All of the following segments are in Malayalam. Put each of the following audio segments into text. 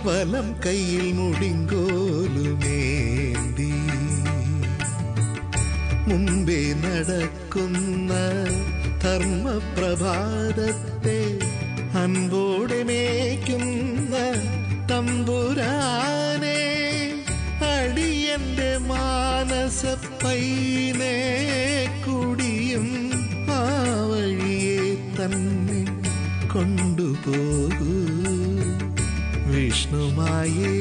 വലം കയ്യിൽ മുടിങ്കോലുമേന്തി മുമ്പേ നടക്കുന്ന ധർമ്മപ്രഭാതത്തെ അൻപോടെ മേയ്ക്കുന്ന തമ്പുരാനെ അടിയന്റെ മാനസ പൈനെ കുടിയും ആ വഴിയെ തന്നെ കൊണ്ടുപോകൂ വിഷ്ണുമായേ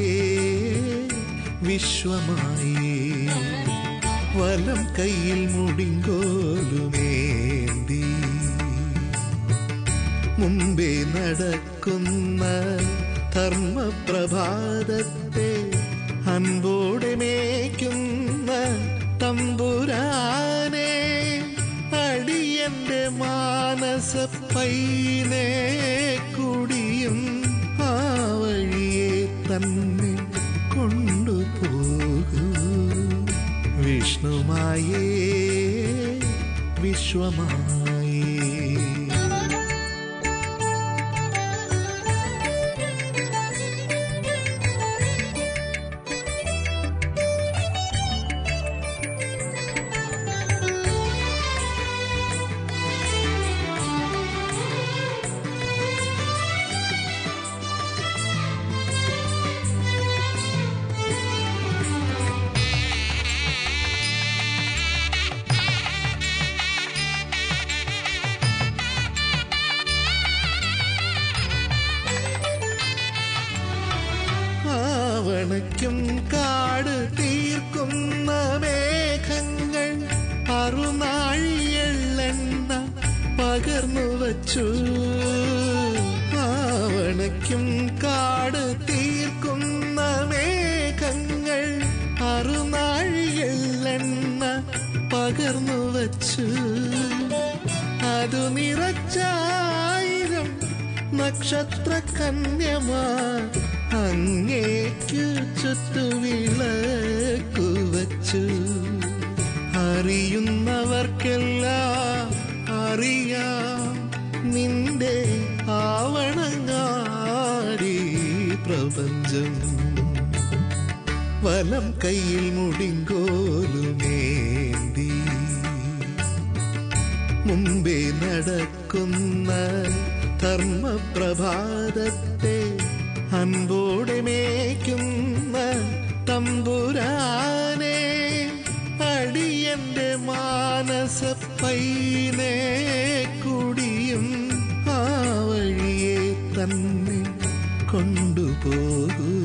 വിശ്വമായേ വലം കയ്യിൽ മുടിങ്കോലുമേന്തി മുമ്പേ നടക്കുന്ന ധർമ്മപ്രഭാതത്തെ അൻപോടെ മേയ്ക്കുന്ന തമ്പുരാനെ അടിയന്റെ മാനസ പൈനെ കുടിയും ആ വഴിയെ തന്നെ കൊണ്ടുപോകൂ വിഷ്ണുമായേ വിശ്വമായേ ആവണയ്ക്കും കാട് തീർക്കുന്ന മേഘങ്ങൾ അറുനാഴിയെള്ളെണ്ണ പകർന്നു വച്ചു ആവണയ്ക്കും കാട് തീർക്കുന്ന മേഘങ്ങൾ അറുനാഴിയെള്ളെണ്ണ പകർന്നു വച്ചു അതു നിറച്ചായിരം നക്ഷത്ര കന്യമാ അങ്ങേക്കു ചുറ്റുവിളക്കു വച്ചു അറിയുന്നവർക്കെല്ലാം അറിയാം നിന്റെ ആവണങ്ങാടി പ്രപഞ്ചം വലം കയ്യിൽ മുടിങ്കോലുമേന്തി മുമ്പേ നടക്കുന്ന ധർമ്മപ്രഭാതത്തെ അൻപോടെ മേയ്ക്കുന്ന തമ്പുരാനെ അടിയന്റെ മാനസ പൈനെ കുടിയും ആ വഴിയെ തന്നെ കൊണ്ടുപോകൂ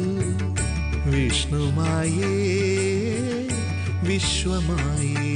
വിഷ്ണുമായേ വിശ്വമായേ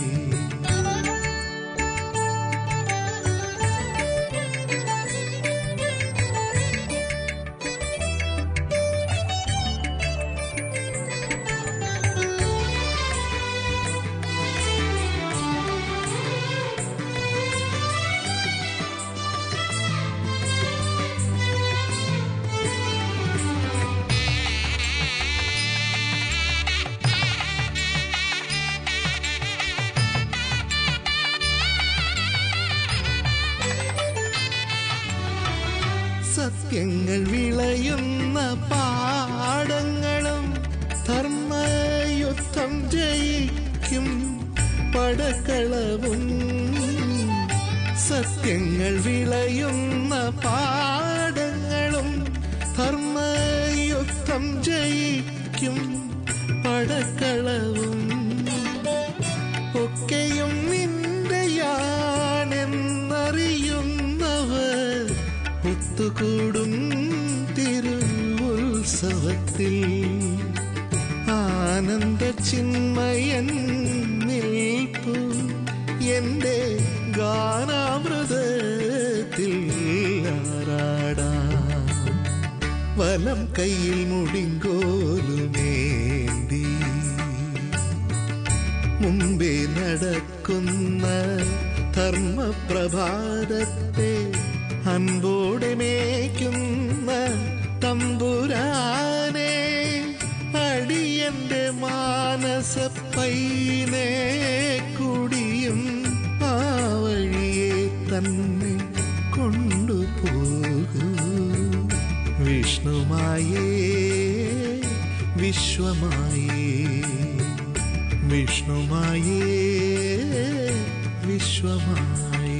സത്യങ്ങൾ വിളയുന്ന പാടങ്ങളും ധർമ്മയുദ്ധം ജയിക്കും പടക്കളവും സത്യങ്ങൾ വിളയുന്ന പാടങ്ങളും ധർമ്മയുദ്ധം ജയിക്കും പടക്കളവും ഒക്കെയും നിന്റെയാണെന്നറിയുന്നവർ ഒത്തുകൂടും തിരുവുത്സവത്തിൽ ആനന്ദ ചിന്മയൻ നിൽപ്പു എന്റെ ഗാനാമൃതത്തിൽ ആറാടാം വലം കയ്യിൽ മുടിങ്കോലുമേന്തി മുമ്പേ നടക്കുന്ന ധർമ്മപ്രഭാതത്തെ അൻപോടെ മേയ്ക്കുന്ന തമ്പുരാനെ അടിയന്റെ മാനസ പൈനെ കുടിയും ആ വഴിയെ തന്നെ കൊണ്ടുപോകൂ വിഷ്ണുമായ വിഷ്ണുമായേ വിശ്വമായേ വിഷ്ണുമായേ വിശ്വമായേ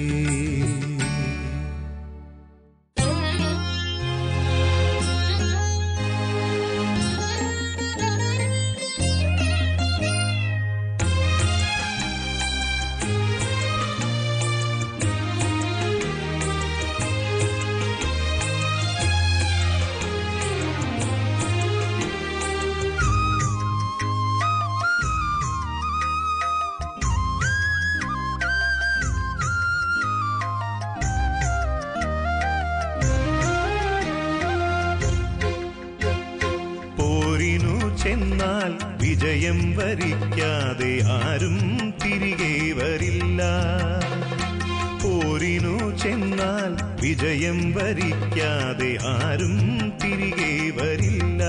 പോരിനു ചെന്നാൽ വിജയം വരിക്കാതെ ആരും തിരികെ വരില്ല പോരിനു ചെന്നാൽ വിജയം വരിക്കാതെ ആരും തിരികെ വരില്ല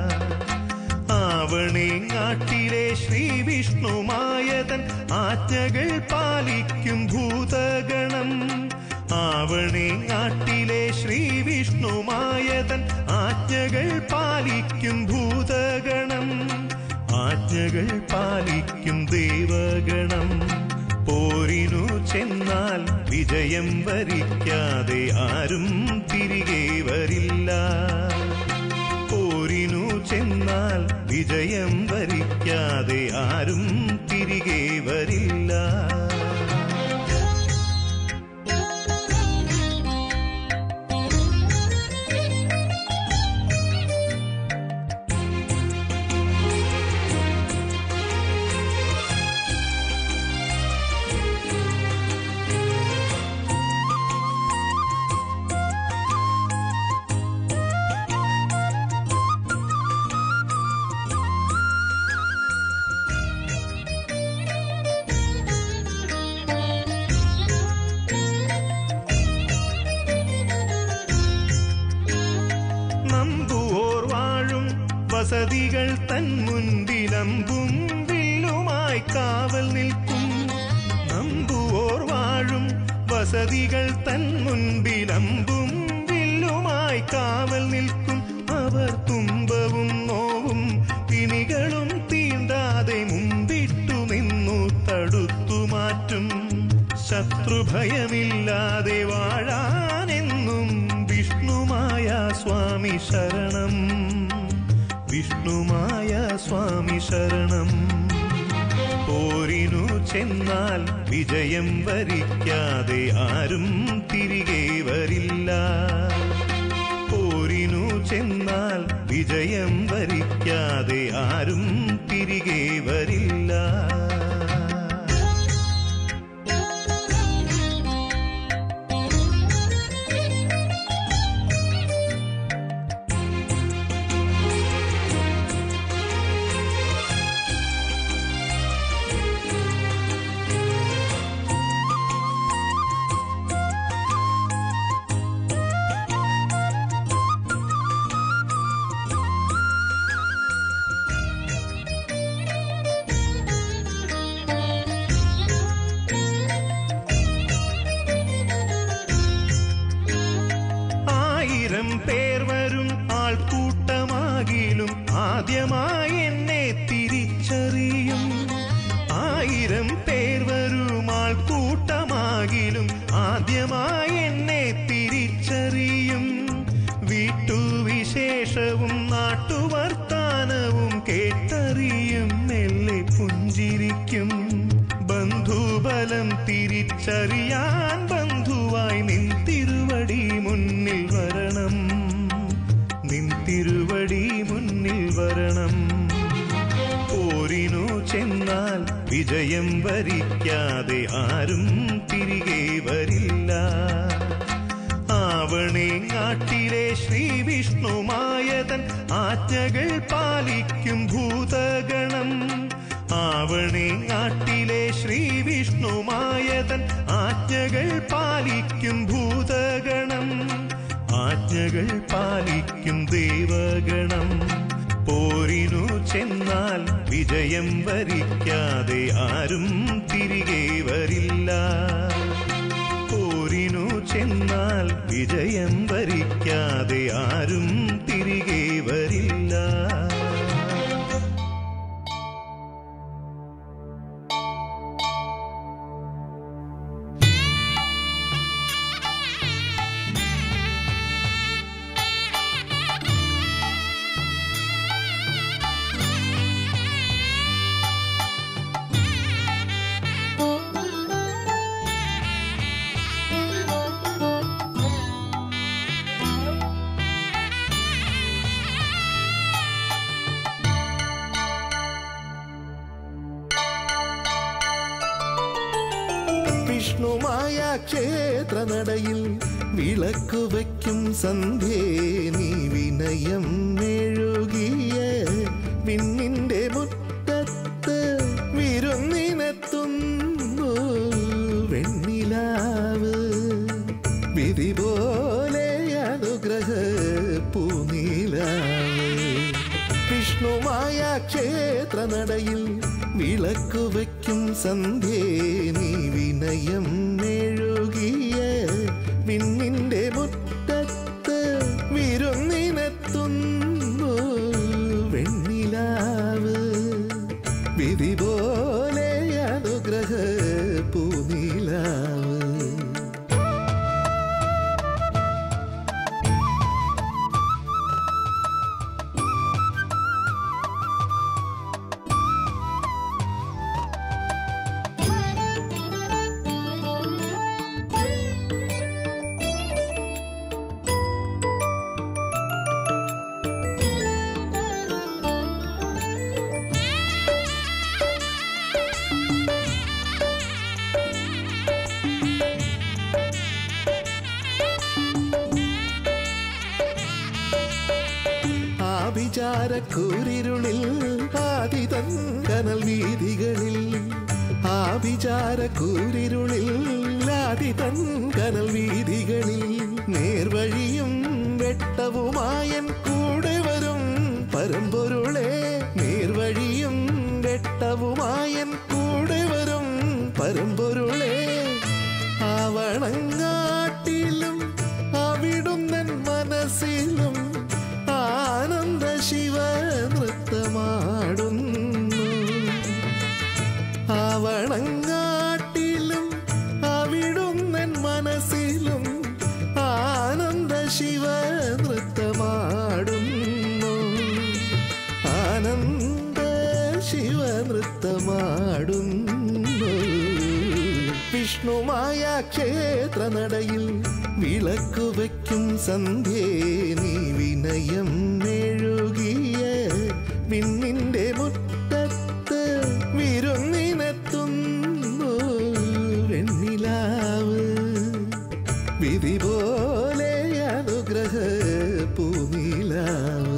ആവണേങ്ങാട്ടിലെ ശ്രീ വിഷ്ണുമായതൻ ആജ്ഞകൾ പാലിക്കും ഭൂതഗണം ആവണേങ്ങാട്ടിലെ ശ്രീ വിഷ്ണുമായതൻ ആജ്ഞകൾ പാലിക്കും ഭൂതഗണം ആജ്ഞകൾ പാലിക്കും ദേവഗണം പോരിനു ചെന്നാൽ വിജയം വരിക്കാതെ ആരും തിരികെ വരില്ല പോരിനു ചെന്നാൽ വിജയം വരിക്കാതെ ആരും തിരികെ വരില്ല നമ്പുവോർ വാഴും വസതികൾ തൻ മുൻപിലമ്പും വില്ലുമായി കാവൽ നിൽക്കും നമ്പുവോർ വാഴും വസതികൾ തൻ മുൻപിലമ്പും വില്ലുമായി കാവൽ നിൽക്കും അവർ തുമ്പവും നോവും പിണികളും തീണ്ടാതെ മുമ്പിട്ടു നിന്നു തടുത്തു മാറ്റും ശത്രുഭയമില്ലാതെ വാഴാനെന്നും വിഷ്ണുമായ സ്വാമി ശരണം വിഷ്ണുമായ സ്വാമി ശരണം പോരിനു ചെന്നാൽ വിജയം വരിക്കാതെ ആരും തിരികെ വരില്ല പോരിനു ചെന്നാൽ വിജയം വരിക്കാതെ ആരും തിരികെ വരില്ല ആയിരം പേർ വരും ആൾക്കൂട്ടമാകിലും ആദ്യമായി എന്നെ തിരിച്ചറിയും ആയിരം പേർ വരും ആൾക്കൂട്ടമാകിലും ആദ്യമായി എന്നെ തിരിച്ചറിയും വീട്ടുവിശേഷവും നാട്ടുവർത്താനവും കേട്ടറിയും മെല്ലെ പുഞ്ചിരിക്കും ബന്ധുബലം തിരിച്ചറിയാൻ ബന്ധുവായി നിൻ തിരുവടി മുന്നിൽ വരണം നിൻ തിരുവടി മുന്നിൽ വരണം പോരിനു ചെന്നാൽ വിജയം വരിക്കാതെ ആരും തിരികെ വരില്ല ആവണേങ്ങാട്ടിലെ ശ്രീ വിഷ്ണുമായതൻ ആജ്ഞകൾ പാലിക്കും ഭൂതഗണം ആവണേങ്ങാട്ടിലെ ശ്രീ വിഷ്ണുമായതൻ ആജ്ഞകൾ പാലിക്കും ഭൂതഗണം ആജ്ഞകൾ പാലിക്കും ദേവഗണം പോരിനു ചെന്നാൽ വിജയം വരിക്കാതെ ആരും തിരികെ വരില്ല പോരിനു ചെന്നാൽ ചെന്നാൽ വിജയം വരിക്കാതെ ആരും തിരികെ വരില്ല വിഷ്ണുമായ ക്ഷേത്രനടയിൽ വിളക്കു വയ്ക്കും സന്ധ്യേ നീ വിനയം മെഴുകിയ വിണ്ണിന്റെ മുറ്റത്ത് വിരുന്നിനെത്തുന്നു വെണ്ണിലാവ് വിധി പോലെ അനുഗ്രഹ പൂനീലാവ് വിഷ്ണുമായ ക്ഷേത്രനടയിൽ വിളക്കു വയ്ക്കും സന്ധ്യേ നീ വിനയം മെഴുകിയ വിണ്ണിന്റെ മുറ്റത്ത് വിരുന്നിനെത്തുന്നു വെണ്ണിലാവ് വിധി പോലെ അനുഗ്രഹ പൂനീലാവ് ആഭിചാരക്കൂരിരുളിൽ ആദിതൻ കനൽ വീതികളിൽ ആഭിചാരക്കൂരിരുളിൽ ആദിതൻ കനൽ വീതികളിൽ നേർവഴിയും വെട്ടവുമായൻ കൂടെ വരും പരമ്പൊരുളെ നേർവഴിയും വെട്ടവുമായൻ കൂടെ വരും പരമ്പൊരുളെ ആവണങ്ങാട്ടിലും അവിടുന്നൻ മനസ്സിലും ആനന്ദ ശിവ നൃത്തമാടുന്നു ആവണങ്ങാട്ടിലും അവിടുന്നൻ മനസ്സിലും ആനന്ദ ശിവ നൃത്തമാടുന്നു ആനന്ദ ശിവ നൃത്തമാടുന്നു വിഷ്ണുമായ ക്ഷേത്രനടയിൽ വിളക്കു വയ്ക്കും സന്ധ്യേ നീ വിനയം മെഴുകിയ വിണ്ണിന്റെ മുറ്റത്ത് വിരുന്നിനെത്തുന്നു വെണ്ണിലാവ് വിധി പോലെ അനുഗ്രഹ പൂനീലാവ്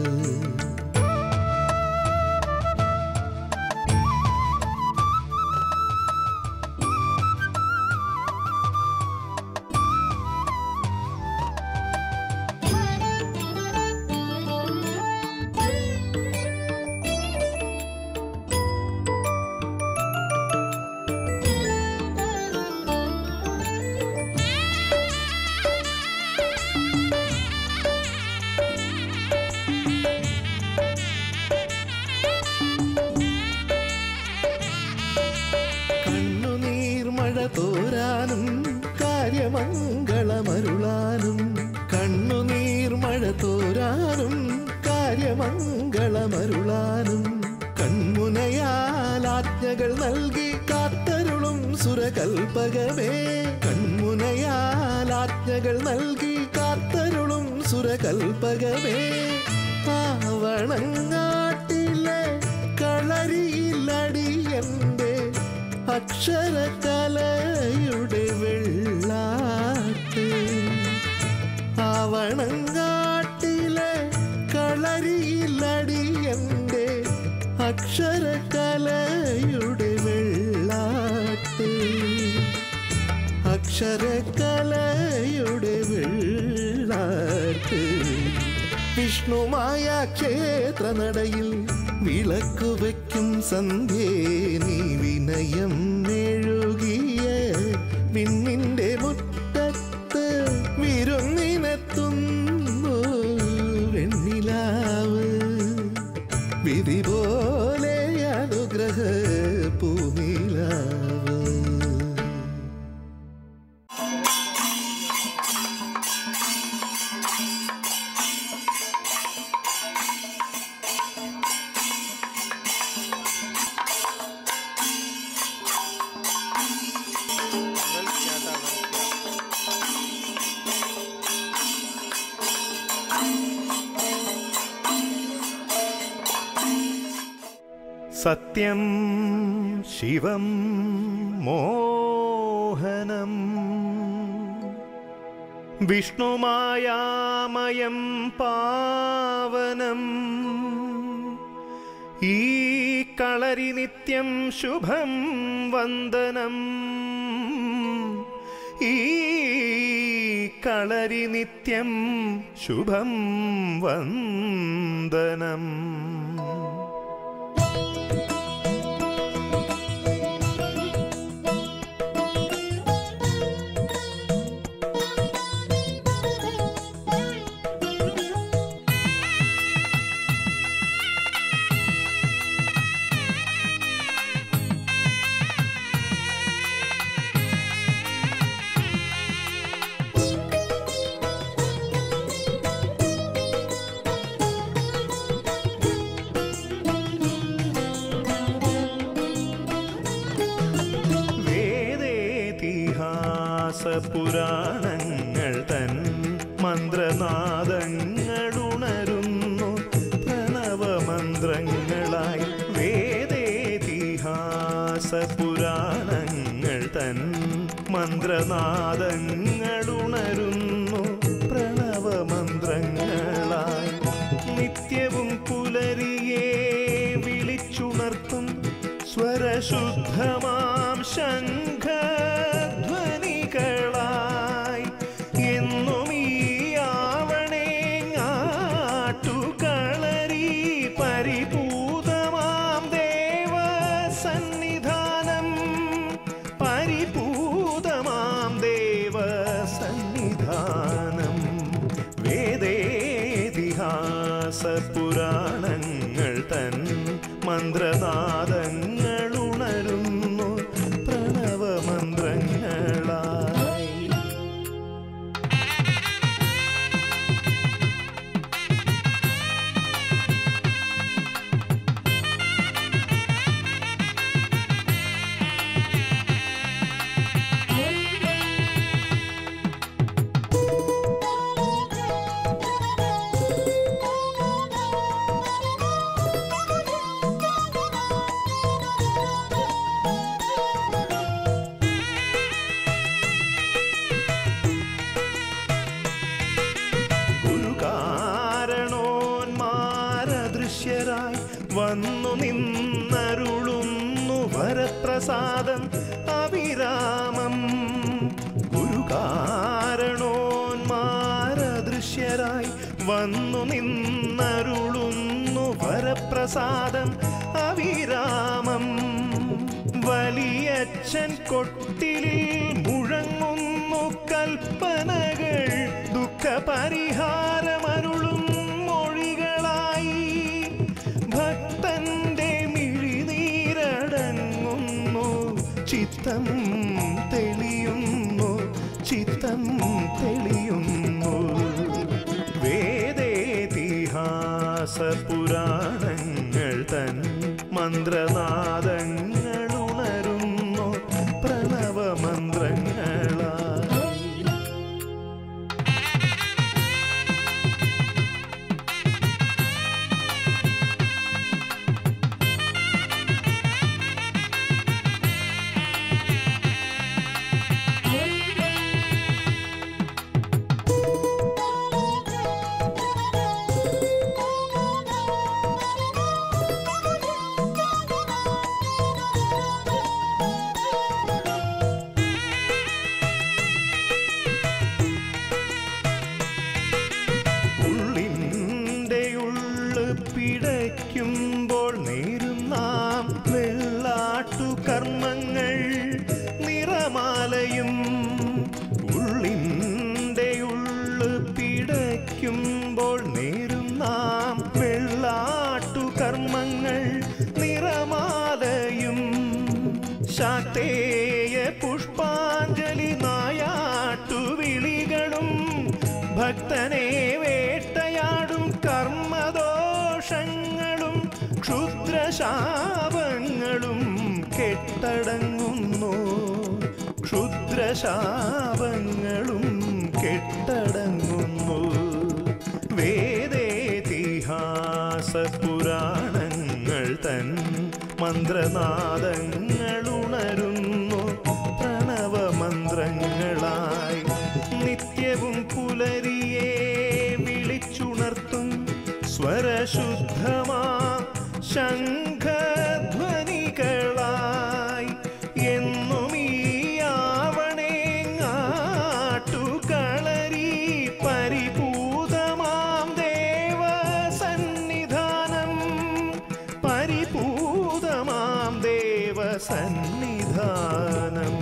കണ്ണുനീർ മഴ തോരാനും കാര്യമംഗളമരുളാനും കണ്ണുനീർ മഴ തോരാനും കാര്യമംഗളമരുളാനും കൺമുനയാൽ ആജ്ഞകൾ നൽകി കാത്തരുളും സുരകൽപകമേ കൺമുനയാൽ ആജ്ഞകൾ നൽകി കാത്തരുളും സുരകൽപകമേ ആവണങ്ങാട്ടിലെ കളരിയിലടിയന്റെ അക്ഷരകലയുടെ വെള്ളാട്ട് ആവണങ്ങാട്ടിലെ കളരിയിലടിയന്റെ അക്ഷരകലയുടെ വെള്ളാട്ട് അക്ഷരകലയുടെ വെള്ളാട്ട് വിഷ്ണുമായ ക്ഷേത്രനടയിൽ വിളക്കു വയ്ക്കും സന്ധ്യേ നീ വിനയം മെഴുകിയ വിണ്ണിന്റെ മുറ്റത്ത് സത്യം ശിവം മോഹനം വിഷ്ണുമായാമയം പാവനം ഈ കളരി നിത്യം ശുഭം വന്ദനം ഈ കളരി നിത്യം ശുഭം വന്ദനം വേദേതിഹാസ പുരാണങ്ങൾ തൻ മന്ത്രനാദങ്ങളുണരുന്നു പ്രണവമന്ത്രങ്ങളായി വേദേതിഹാസ പുരാണങ്ങൾ തൻ മന്ത്രനാദങ്ങളുണരുന്നു പ്രണവമന്ത്രങ്ങളായി നിത്യവും പുലരിയെ വിളിച്ചുണർത്തും സ്വരശുദ്ധമാം ശംഖധ്വനികളായി എന്നും ഈ ആവണേ ആട്ടുകളരി പരിപൂതമാം ദേവ സന്നിധാനം പരിപൂതമാം ദേവ സന്നിധാനം വേദേതിഹാസ പുരാണങ്ങൾ തൻ മന്ത്രനാദങ്ങൾ ഉണരുന്നു പ്രണവമന്ത്രങ്ങളായി ഗുരുകാരണോന്മാരദൃശ്യരായി വന്നു നിന്നരുളുന്നു വരപ്രസാദം അവിരാമം ഗുരുകാരണോന്മാരദൃശ്യരായി വന്നു നിന്നരുളുന്നു വരപ്രസാദം അവിരാമം വലിയച്ഛൻ കൊട്ടിലിൽ മുഴങ്ങുന്നു കൽപ്പനകൾ ദുഃഖപരിഹാരമരുളും മൊഴികളായി ഭക്തന്റെ മിഴിനീരടങ്ങുന്നു ചിത്തം തെളിയുന്നു ചിത്തം തെളിയുന്നു വേദേതിഹാസ പുരാണങ്ങൾ തൻ മന്ത്രനാദങ്ങൾ ഉണരുന്നു പ്രണവമന്ത്രങ്ങളായി ഉള്ളിൻ്റെ ഉള്ളു പിടയ്ക്കുമ്പോൾ നേരും നാം വെള്ളാട്ടു കർമ്മങ്ങൾ നിറമാലയും ഉള്ളിൻ്റെ ഉള്ളു പിടയ്ക്കുമ്പോൾ നേരും നാം വെള്ളാട്ടു കർമ്മങ്ങൾ നിറമാലയും ശാക്തേയ പുഷ്പാഞ്ജലി നായാട്ടു വിളികളും ഭക്തനെ വേട്ടയാടും കർമ്മദോഷങ്ങളും ക്ഷുദ്രശാപങ്ങളും കെട്ടടങ്ങുന്നു ക്ഷുദ്രശാപങ്ങളും കെട്ടടങ്ങുന്നു വേദേതിഹാസ പുരാണങ്ങൾ തൻ മന്ത്രനാദങ്ങളുണരുന്നു പ്രണവമന്ത്രങ്ങളായി നിത്യവും പുലരിയെ വിളിച്ചുണർത്തും സ്വരശുദ്ധമാ ശംഖധ്വനികളായി എന്നും ഈ ആവണേങ്ങാട്ടുകളരി പരിപൂതമാം ദേവസന്നിധാനം പരിപൂതമാം ദേവസന്നിധാനം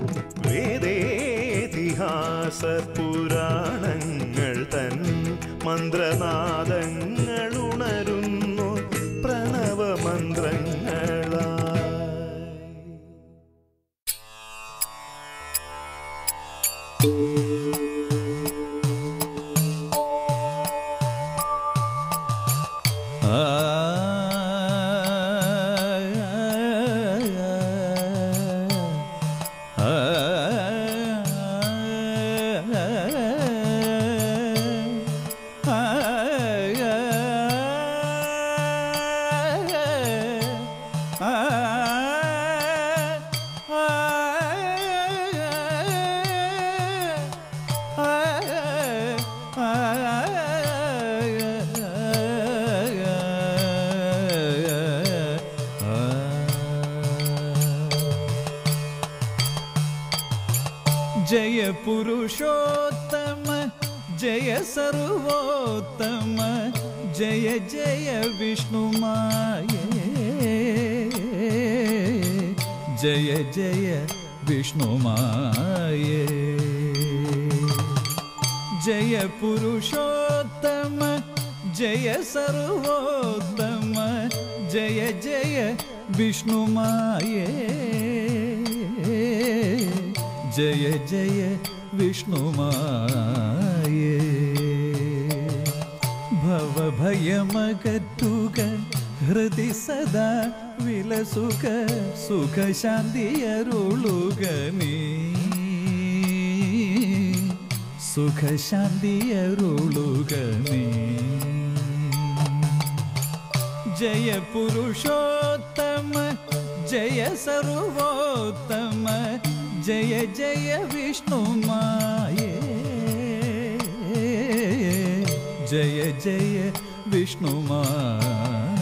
വേദേതിഹാസ പുരാണങ്ങൾ തൻ മന്ത്രനാദങ്ങൾ ഉണരുന്നു പ്രണവമന്ത്രങ്ങളായി ജയ പുരുഷോത്തമ ജയ സർവോത്തമ ജയ ജയ വിഷ്ണുമായ ജയ ജയ വിഷ്ണുമായ ജയ പുരുഷോത്തമ ജയ സർവോത്തമ ജയ ജയ വിഷ്ണുമായ ജയ ജയ വിഷ്ണുമായ ഭവഭയമകറ്റുക ഹൃദി സദാ വിലസുക സുഖശാന്തിയരുളുക നീ സുഖശാന്തിയരുളുക നീ ജയ പുരുഷോത്തമ ജയ സർവോത്തമ ജയ ജയ വിഷ്ണുമായ ജയ ജയ വിഷ്ണുമായ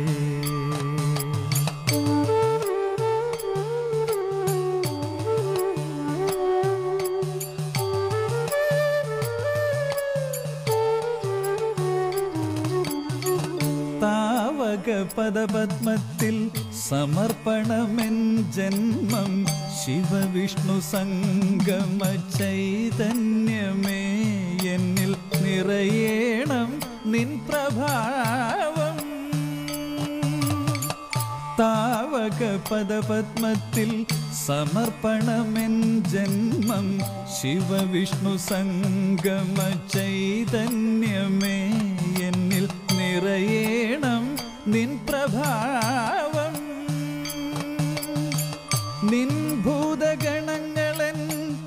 താവക പദപത്മത്തിൽ സമർപ്പണമെൻ ജന്മം ശിവവിഷ്ണു സംഗമ ചൈതന്യമേ എന്നിൽ നിറയേണം നിൻ പ്രഭാവം താവക പദപത്മത്തിൽ സമർപ്പണമെൻ ജന്മം ശിവവിഷ്ണു സംഗമ ചൈതന്യമേ എന്നിൽ നിറയേണം നിൻ പ്രഭാവം നിൻ ഭൂതഗണങ്ങളൻ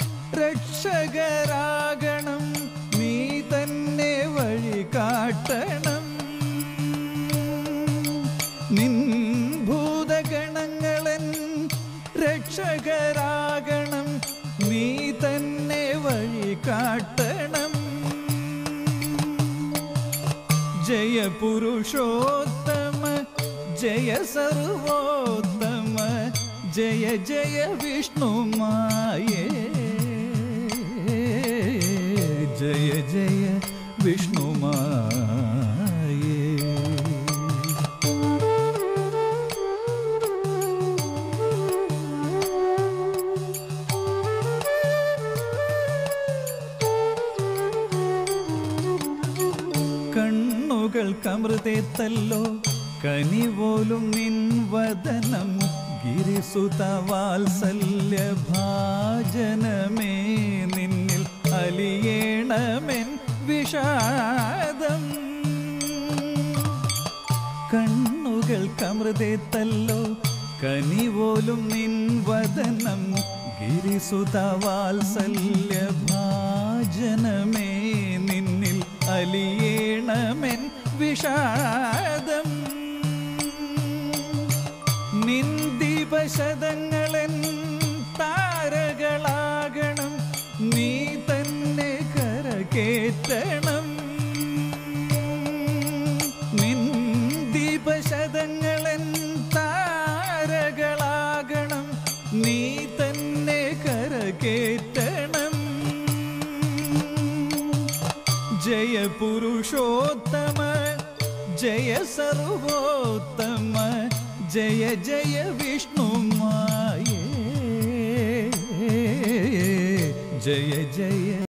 രക്ഷകരാകണം നീ തന്നെ വഴി കാട്ടണം നിൻ ഭൂതഗണങ്ങളൻ രക്ഷകരാകണം നീ തന്നെ വഴി കാട്ടണം ജയ പുരുഷോത്തമ ജയ സർവോത്തമ ജയ ജയ വിഷ്ണുമായേ ജയ ജയ വിഷ്ണുമായേ കണ്ണുകൾക്കമൃതേത്തല്ലോ കനിപോലും നിൻ വദനം ഗിരിസുത വാത്സല്യ ഭാജനമേ നിന്നിൽ അലിയേണമെൻ വിഷാദം കണ്ണുകൾക്കമൃതേത്തല്ലോ കനിപോലും നിൻ വദനം ഗിരിസുത വാത്സല്യ ഭാജനമേ നിന്നിൽ അലിയേണമെൻ വിഷാദം കരകേറ്റണം നിൻ ദീപശതങ്ങളൻ താരകളാകണം നീ തന്നെ കരകേറ്റണം ജയ പുരുഷോത്തമ ജയ സർവോത്തമ ജയ ജയ വിഷ്ണുമായ ജയ ജയ